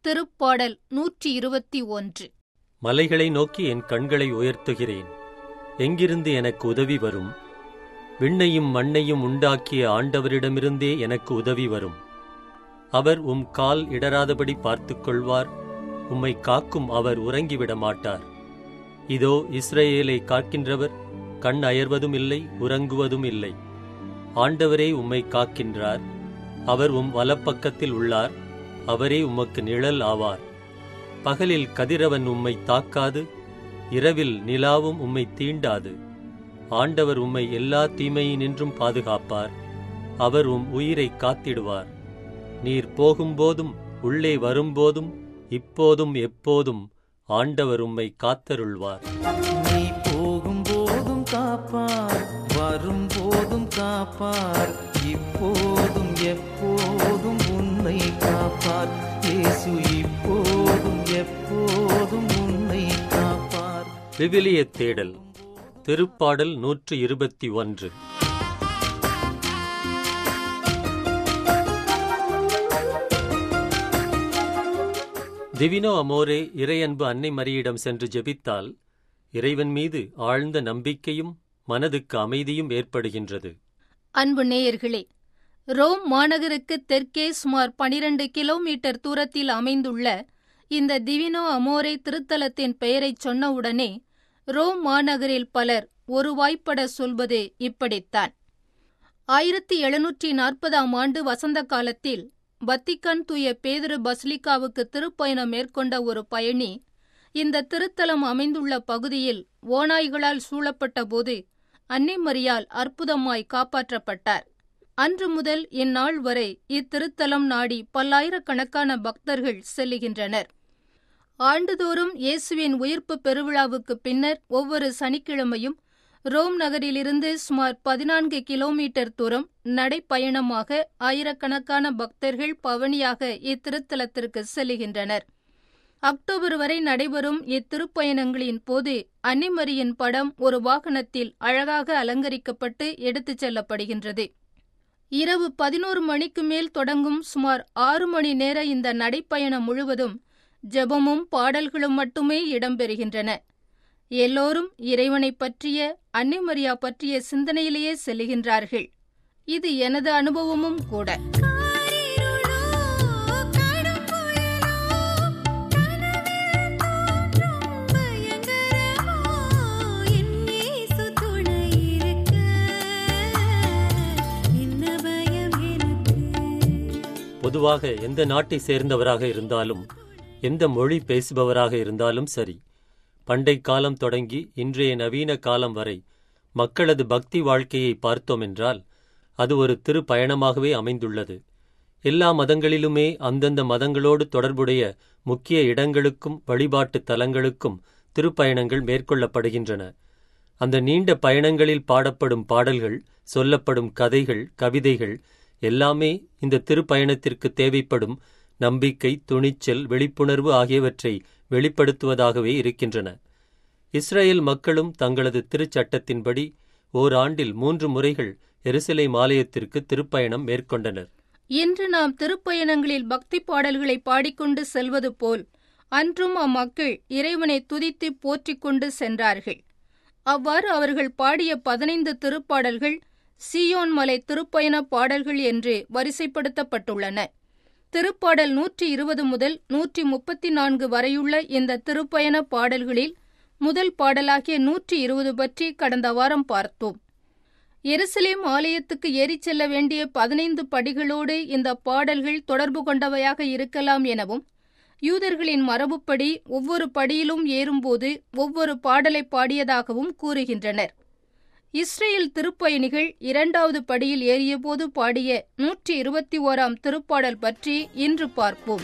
திருப்பாடல் நூற்றி இருபத்தி ஒன்று மலைகளை நோக்கி என் கண்களை உயர்த்துகிறேன் எங்கிருந்து எனக்கு உதவி வரும் விண்ணையும் மண்ணையும் உண்டாக்கிய ஆண்டவரிடமிருந்தே எனக்கு உதவி வரும் அவர் உம் கால் இடராதபடி பார்த்துக் கொள்வார் உம்மை காக்கும் அவர் உறங்கிவிட மாட்டார் இதோ இஸ்ரவேலை காக்கின்றவர் கண் அயர்வதும் இல்லை உறங்குவதும் இல்லை ஆண்டவரே உம்மை காக்கின்றார் அவர் உம் வலப்பக்கத்தில் உள்ளார் அவரே உமக்கு நிழல் ஆவார் பகலில் கதிரவன் உம்மை தாக்காது இரவில் நிலாவும் உம்மை தீண்டாது ஆண்டவர் உம்மை எல்லா தீமையினின்றும் பாதுகாப்பார் அவர் உம் உயிரை காத்திடுவார் நீர் போகும்போதும் உள்ளே வரும்போதும் இப்போதும் எப்போதும் ஆண்டவர் உம்மை காத்தருள்வார் நீ போகும்போதும் காப்பார் வரும்போதும் காப்பார் இப்போதும் எப்போதும் உன்னை காப்பார் இயேசு இப்போதும் எப்போதும் உன்னை காப்பார் விவிலிய தேடல் திருப்பாடல் நூற்று இருபத்தி ஒன்று திவினோ அமோரே இறையன்பு அன்னை மரியிடம் சென்று ஜெபித்தால் இறைவன் மீது ஆழ்ந்த நம்பிக்கையும் மனதுக்கு அமைதியும் ஏற்படுகின்றது அன்பு நேயர்களே ரோம் மாநகருக்கு தெற்கே சுமார் பனிரண்டு கிலோமீட்டர் தூரத்தில் அமைந்துள்ள இந்த திவினோ அமோரே திருத்தலத்தின் பெயரைச் சொன்னவுடனே ரோம் மாநகரில் பலர் ஒரு வாய்ப்பட சொல்வது இப்படித்தான் ஆயிரத்தி எழுநூற்றி நாற்பதாம் ஆண்டு வசந்த காலத்தில் வத்திக்கான் தூய பேதுரு பஸ்லிகாவுக்கு திருப்பயணம் மேற்கொண்ட ஒரு பயணி இந்த திருத்தலம் அமைந்துள்ள பகுதியில் ஓநாய்களால் சூழப்பட்ட போது அன்னை மரியால் அற்புதமாய் காப்பாற்றப்பட்டார் அன்று முதல் இந்நாள் வரை இத்திருத்தலம் நாடி பல்லாயிரக்கணக்கான பக்தர்கள் செல்லுகின்றனர் ஆண்டுதோறும் இயேசுவின் உயிர்ப்பு பெருவிழாவுக்கு பின்னர் ஒவ்வொரு சனிக்கிழமையும் ரோம் நகரிலிருந்து சுமார் பதினான்கு கிலோமீட்டர் தூரம் நடைப்பயணமாக ஆயிரக்கணக்கான பக்தர்கள் பவனியாக இத்திருத்தலத்திற்கு செல்லுகின்றனர் அக்டோபர் வரை நடைபெறும் இத்திருப்பயணங்களின் போது அன்னிமரியின் படம் ஒரு வாகனத்தில் அழகாக அலங்கரிக்கப்பட்டு எடுத்துச் செல்லப்படுகின்றது இரவு பதினோரு மணிக்கு மேல் தொடங்கும் சுமார் ஆறு மணி நேர இந்த நடைப்பயணம் முழுவதும் ஜெபமும் பாடல்களும் மட்டுமே இடம்பெறுகின்றன எல்லோரும் இறைவனைப் பற்றிய அன்னைமரியா பற்றிய சிந்தனையிலேயே செல்லுகின்றார்கள் இது எனது அனுபவமும் கூட காரிருளோ கடும் புயலோ கனவில் தோன்றும் பயங்கரமோ என் இயேசு துணை இருக்க என்ன பயம் எனக்கு பொதுவாக எந்த நாட்டை சேர்ந்தவராக இருந்தாலும் எந்த மொழி பேசுபவராக இருந்தாலும் சரி பண்டை காலம் தொடங்கி இன்றைய நவீன காலம் வரை மக்களது பக்தி வாழ்க்கையை பார்த்தோம் என்றால் அது ஒரு திரு பயணமாகவே அமைந்துள்ளது எல்லா மதங்களிலுமே அந்தந்த மதங்களோடு தொடர்புடைய முக்கிய இடங்களுக்கும் வழிபாட்டு தலங்களுக்கும் திருப்பயணங்கள் மேற்கொள்ளப்படுகின்றன அந்த நீண்ட பயணங்களில் பாடப்படும் பாடல்கள் சொல்லப்படும் கதைகள் கவிதைகள் எல்லாமே இந்த திருப்பயணத்திற்கு தேவைப்படும் நம்பிக்கை துணிச்சல் விழிப்புணர்வு ஆகியவற்றை வெளிப்படுத்துவதாகவே இருக்கின்றன இஸ்ரேல் மக்களும் தங்களது திருச்சட்டத்தின்படி ஓராண்டில் மூன்று முறைகள் எருசலேம் ஆலயத்திற்கு திருப்பயணம் மேற்கொண்டனர் இன்று நாம் திருப்பயணங்களில் பக்தி பாடல்களை பாடிக்கொண்டு செல்வது போல் அன்றும் அம்மக்கள் இறைவனை துதித்து போற்றிக் கொண்டு சென்றார்கள் அவ்வாறு அவர்கள் பாடிய பதினைந்து திருப்பாடல்கள் சீயோன் மலை திருப்பயண பாடல்கள் என்று வரிசைப்படுத்தப்பட்டுள்ளன திருப்பாடல் நூற்றி இருபது முதல் நூற்றி முப்பத்தி நான்கு வரையுள்ள இந்த திருப்பயண பாடல்களில் முதல் பாடலாகிய நூற்றி இருபது பற்றி கடந்த வாரம் பார்த்தோம் எருசலேம் ஆலயத்துக்கு ஏறிச் செல்ல வேண்டிய பதினைந்து படிகளோடு இந்த பாடல்கள் தொடர்பு கொண்டவையாக இருக்கலாம் எனவும் யூதர்களின் மரபுப்படி ஒவ்வொரு படியிலும் ஏறும்போது ஒவ்வொரு பாடலை பாடியதாகவும் கூறுகின்றனர் இஸ்ரேல் திருப்பயணிகள் இரண்டாவது படியில் ஏறியபோது பாடிய நூற்றி இருபத்தி ஓராம் திருப்பாடல் பற்றி இன்று பார்ப்போம்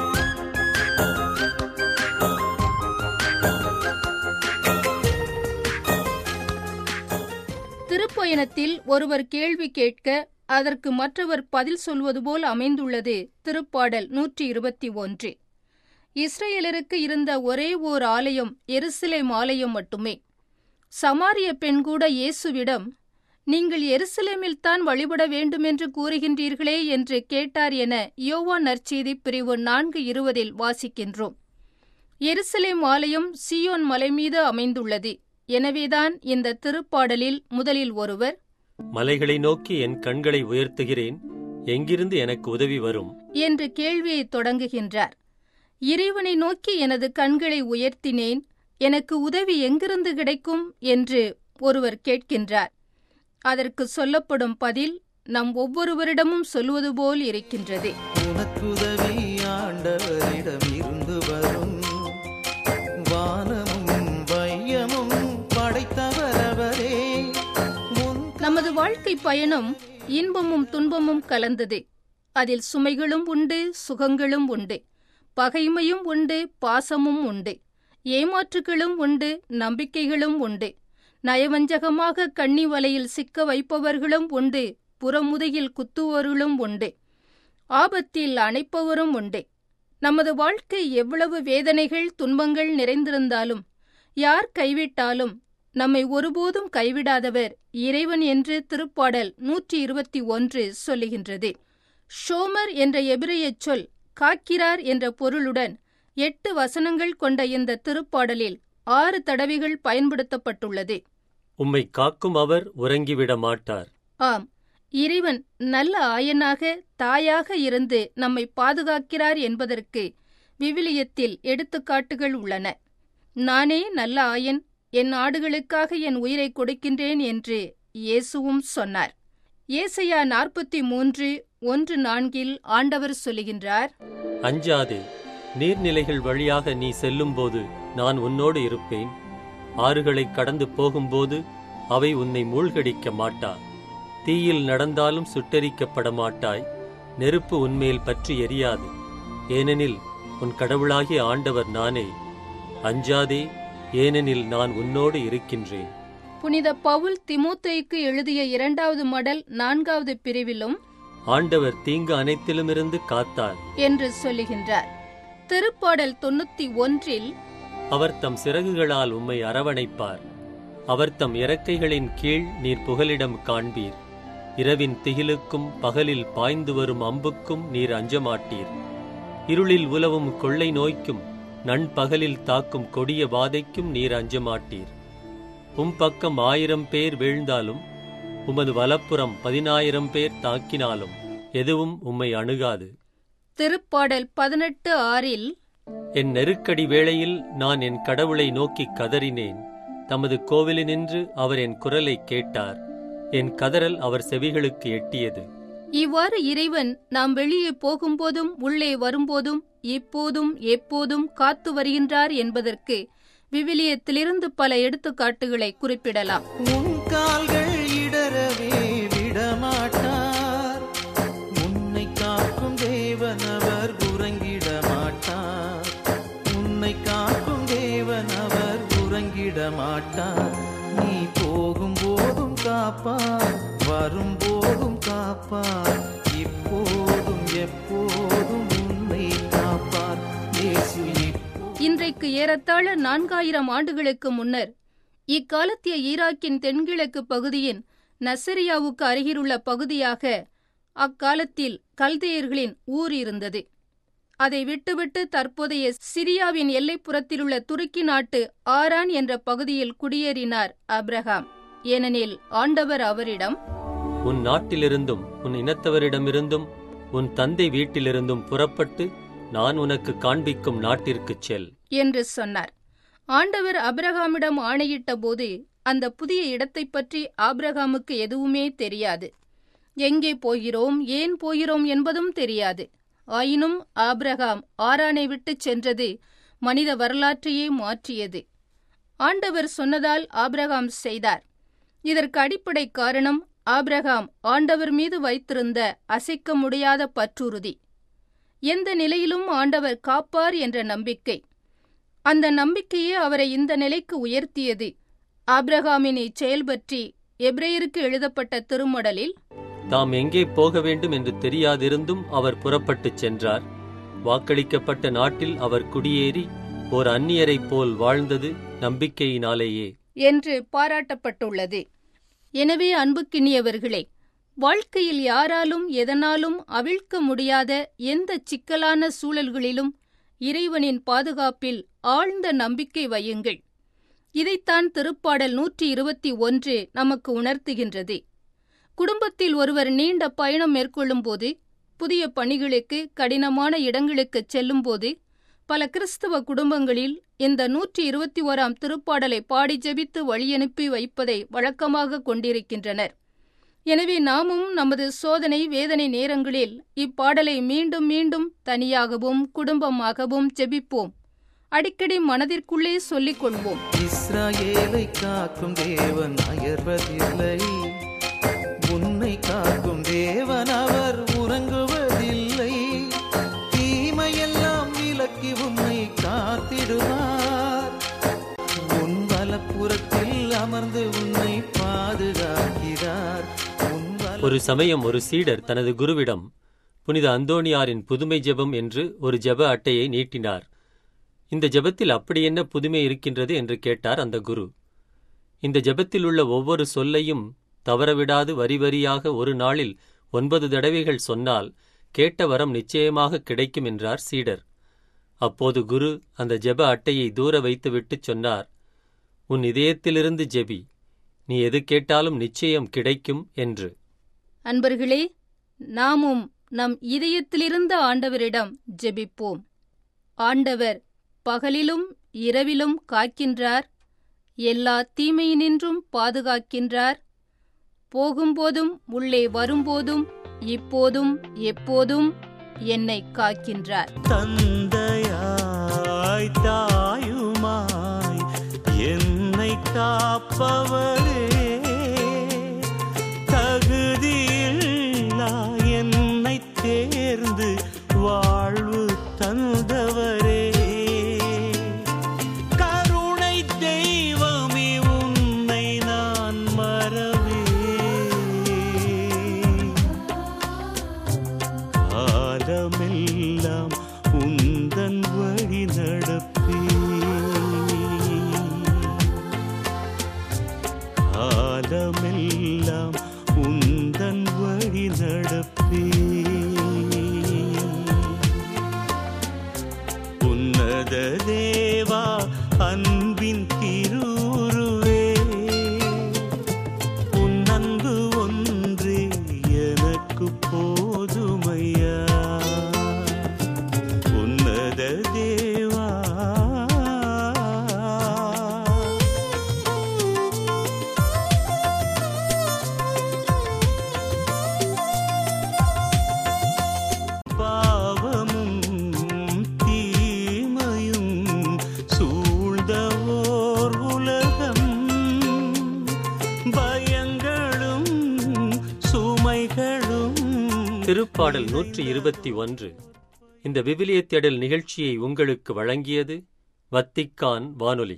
திருப்பயணத்தில் ஒருவர் கேள்வி கேட்க அதற்கு மற்றவர் பதில் சொல்வது போல் அமைந்துள்ளது திருப்பாடல் நூற்றி இருபத்தி ஒன்று இஸ்ரேலருக்கு இருந்த ஒரே ஓர் ஆலயம் எருசலேம் ஆலயம் மட்டுமே சமாரிய பெண் கூட இயேசுவிடம் நீங்கள் எருசலேமில்தான் வழிபட வேண்டுமென்று கூறுகின்றீர்களே என்று கேட்டார் என யோவான் நற்செய்தி பிரிவு நான்கு இருபதில் வாசிக்கின்றோம் எருசலேம் ஆலயம் சியோன் மலை மீது அமைந்துள்ளது எனவேதான் இந்த திருப்பாடலில் முதலில் ஒருவர் மலைகளை நோக்கி என் கண்களை உயர்த்துகிறேன் எங்கிருந்து எனக்கு உதவி வரும் என்று கேள்வியை தொடங்குகின்றார் இறைவனை நோக்கி எனது கண்களை உயர்த்தினேன் எனக்கு உதவி எங்கிருந்து கிடைக்கும் என்று ஒருவர் கேட்கின்றார் அதற்கு சொல்லப்படும் பதில் நம் ஒவ்வொருவரிடமும் சொல்வது போல் இருக்கின்றது உனக்குதவி ஆண்டவரிடம் இருந்து வரும் வானமும் வையமும் படைத்தவர் அவரே உன் நமது வாழ்க்கை பயணம் இன்பமும் துன்பமும் கலந்தது அதில் சுமைகளும் உண்டு சுகங்களும் உண்டு பகைமையும் உண்டு பாசமும் உண்டு ஏமாற்றுகளும் உண்டு நம்பிக்கைகளும் உண்டு நயவஞ்சகமாக கண்ணி வலையில் சிக்க வைப்பவர்களும் உண்டு புறமுதையில் குத்துவோர்களும் உண்டு ஆபத்தில் அணைப்பவரும் உண்டு நமது வாழ்க்கை எவ்வளவு வேதனைகள் துன்பங்கள் நிறைந்திருந்தாலும் யார் கைவிட்டாலும் நம்மை ஒருபோதும் கைவிடாதவர் இறைவன் என்று திருப்பாடல் நூற்றி இருபத்தி ஒன்று சொல்லுகின்றது ஷோமர் என்ற எபிரெயச் சொல் காக்கிறார் என்ற பொருளுடன் எட்டு வசனங்கள் கொண்ட இந்த திருப்பாடலில் ஆறு தடவைகள் பயன்படுத்தப்பட்டுள்ளது உம்மை காக்கும் அவர் உறங்கிவிட மாட்டார் ஆம் இறைவன் நல்ல ஆயனாக தாயாக இருந்து நம்மை பாதுகாக்கிறார் என்பதற்கு விவிலியத்தில் எடுத்துக்காட்டுகள் உள்ளன நானே நல்ல ஆயன் என் ஆடுகளுக்காக என் உயிரை கொடுக்கின்றேன் என்று இயேசுவும் சொன்னார் ஏசையா நாற்பத்தி மூன்று ஒன்று நான்கில் ஆண்டவர் சொல்லுகின்றார் அஞ்சாதே நீர்நிலைகள் வழியாக நீ செல்லும்போது நான் உன்னோடு இருப்பேன் ஆறுகளைக் கடந்து போகும்போது அவை உன்னை மூழ்கடிக்க மாட்டா தீயில் நடந்தாலும் சுட்டெரிக்கப்பட மாட்டாய் நெருப்பு உன்மேல் பற்றி எரியாது ஏனெனில் உன் கடவுளாகிய ஆண்டவர் நானே அஞ்சாதே ஏனெனில் நான் உன்னோடு இருக்கின்றேன் புனித பவுல் திமோத்தேயுக்கு எழுதிய இரண்டாவது மடல் நான்காவது பிரிவிலும் ஆண்டவர் தீங்கு அனைத்திலுமிருந்து காத்தார் என்று சொல்லுகின்றார் திருப்பாடல் தொண்ணூத்தி ஒன்றில் அவர் தம் சிறகுகளால் உம்மை அரவணைப்பார் அவர் தம் இறக்கைகளின் கீழ் நீர் புகலிடம் காண்பீர் இரவின் திகிலுக்கும் பகலில் பாய்ந்து வரும் அம்புக்கும் நீர் அஞ்சமாட்டீர் இருளில் உலவும் கொள்ளை நோய்க்கும் நண்பகலில் தாக்கும் கொடிய வாதைக்கும் நீர் அஞ்சமாட்டீர் உம் பக்கம் ஆயிரம் பேர் வீழ்ந்தாலும் உமது வலப்புறம் பதினாயிரம் பேர் தாக்கினாலும் எதுவும் உம்மை அணுகாது திருப்பாடல் பதினெட்டு ஆறில் என் நெருக்கடி வேளையில் நான் என் கடவுளை நோக்கி கதறினேன் தமது கோவிலினின்று அவர் என் குரலை கேட்டார் என் கதறல் அவர் செவிகளுக்கு எட்டியது இவ்வாறு இறைவன் நாம் வெளியே போகும்போதும் உள்ளே வரும்போதும் இப்போதும் எப்போதும் காத்து வருகின்றார் என்பதற்கு விவிலியத்திலிருந்து பல எடுத்துக்காட்டுகளை குறிப்பிடலாம் உன் கால்கள் இடரவே விடமாட்டார் உன்னை காக்கும் தேவன் அவர் உறங்கிட மாட்டார் உன்னை காக்கும் தேவன் அவர் உறங்கிட மாட்டார் நீ போகும் போதும் காப்பார் வரும் போதும் காப்பார் இப்போதும் எப்போதும் உன்னை காப்பார் இயேசு இப்போ இன்றைக்கு ஏறத்தாழ நான்காயிரம் ஆண்டுகளுக்கு முன்னர் இக்காலத்திய ஈராக்கின் தென்கிழக்கு பகுதியின் நசரியாவுக்கு அருகிலுள்ள பகுதியாக அக்காலத்தில் கல்தேயர்களின் ஊர் இருந்தது அதை விட்டுவிட்டு தற்போதைய சிரியாவின் எல்லைப்புறத்திலுள்ள துருக்கி நாட்டு ஆரான் என்ற பகுதியில் குடியேறினார் அப்ரஹாம் ஏனெனில் ஆண்டவர் அவரிடம் உன் நாட்டிலிருந்தும் உன் இனத்தவரிடமிருந்தும் உன் தந்தை வீட்டிலிருந்தும் புறப்பட்டு நான் உனக்கு காண்பிக்கும் நாட்டிற்குச் செல் என்று சொன்னார் ஆண்டவர் அபிரகாமிடம் ஆணையிட்ட போது அந்த புதிய இடத்தைப் பற்றி ஆபிரகாமுக்கு எதுவுமே தெரியாது எங்கே போகிறோம் ஏன் போகிறோம் என்பதும் தெரியாது ஆயினும் ஆபிரகாம் ஆரானை விட்டுச் சென்றது மனித வரலாற்றையே மாற்றியது ஆண்டவர் சொன்னதால் ஆபிரகாம் செய்தார் இதற்கு அடிப்படை காரணம் ஆபிரகாம் ஆண்டவர் மீது வைத்திருந்த அசைக்க முடியாத பற்றுறுதி எந்த நிலையிலும் ஆண்டவர் காப்பார் என்ற நம்பிக்கை அந்த நம்பிக்கையே அவரை இந்த நிலைக்கு உயர்த்தியது ஆபிரகாமின் இச்செயல் பற்றி எப்ரேயருக்கு எழுதப்பட்ட திருமடலில் தாம் எங்கே போக வேண்டும் என்று தெரியாதிருந்தும் அவர் புறப்பட்டுச் சென்றார் வாக்களிக்கப்பட்ட நாட்டில் அவர் குடியேறி ஓர் அந்நியரைப் போல் வாழ்ந்தது நம்பிக்கையினாலேயே என்று பாராட்டப்பட்டுள்ளது எனவே அன்புக்கினியவர்களே வாழ்க்கையில் யாராலும் எதனாலும் அவிழ்க்க முடியாத எந்த சிக்கலான சூழல்களிலும் இறைவனின் பாதுகாப்பில் ஆழ்ந்த நம்பிக்கை வையுங்கள் இதைத்தான் திருப்பாடல் நூற்றி இருபத்தி ஒன்று நமக்கு உணர்த்துகின்றது குடும்பத்தில் ஒருவர் நீண்ட பயணம் மேற்கொள்ளும்போது புதிய பணிகளுக்கு கடினமான இடங்களுக்கு செல்லும்போது பல கிறிஸ்தவ குடும்பங்களில் இந்த நூற்றி இருபத்தி ஓராம் திருப்பாடலை பாடி ஜெபித்து வழியனுப்பி வைப்பதை வழக்கமாக கொண்டிருக்கின்றனர் எனவே நாமும் நமது சோதனை வேதனை நேரங்களில் இப்பாடலை மீண்டும் மீண்டும் தனியாகவும் குடும்பமாகவும் ஜெபிப்போம் அடிக்கடி மனதிற்குள்ளே சொல்லிக் கொள்வோம் இஸ்ராயேலை காக்கும் தேவன் அயர்வதில்லை உன்னை காக்கும் தேவன் அவர் உறங்குவதில்லை தீமையெல்லாம் விலக்கி உன்னை காத்திடுவார் உன் வலப்புறத்தில் அமர்ந்து உன்னை பாதுகாக்கிறார் உன் வல ஒரு சமயம் ஒரு சீடர் தனது குருவிடம் புனித அந்தோணியாரின் புதுமை ஜெபம் என்று ஒரு ஜெப அட்டையை நீட்டினார் இந்த ஜெபத்தில் அப்படி என்ன புதுமை இருக்கின்றது என்று கேட்டார் அந்த குரு இந்த ஜெபத்தில் உள்ள ஒவ்வொரு சொல்லையும் தவறவிடாது வரி வரியாக ஒரு நாளில் ஒன்பது தடவைகள் சொன்னால் கேட்ட வரம் நிச்சயமாக கிடைக்கும் என்றார் சீடர் அப்போது குரு அந்த ஜெப அட்டையை தூர வைத்துவிட்டுச் சொன்னார் உன் இதயத்திலிருந்து ஜெபி நீ எது கேட்டாலும் நிச்சயம் கிடைக்கும் என்று அன்பர்களே நாமும் நம் இதயத்திலிருந்த ஆண்டவரிடம் ஜெபிப்போம் ஆண்டவர் பகலிலும் இரவிலும் காக்கின்றார் எல்லா தீமையினின்றும் பாதுகாக்கின்றார் போகும்போதும் உள்ளே வரும்போதும் இப்போதும் எப்போதும் என்னை காக்கின்றார் தந்தையாய் தாயுமாய் என்னை காப்பவரே தகுதியில்லா என்னை தேர்ந்து வாழ்வு தந்தவரே கருணை தெய்வமே உன்னை நான் மறவே காலமெல்லாம் உந்தன் வழி நடப்பே காலமெல்லாம் உந்தன் வழி நடப்பே உன்னத தேவா அன்பின் திருவுருவே உன் அன்பு ஒன்றே எனக்கு போதுமையா உன்னத தேவா பாவமும் தீமையும் சூழ்ந்த ஓர் உலகம் பயங்களும் சுமைகளும் திருப்பாடல் நூற்றி இருபத்தி ஒன்று இந்த விவிலிய தேடல் நிகழ்ச்சியை உங்களுக்கு வழங்கியது வத்திக்கான் வானொலி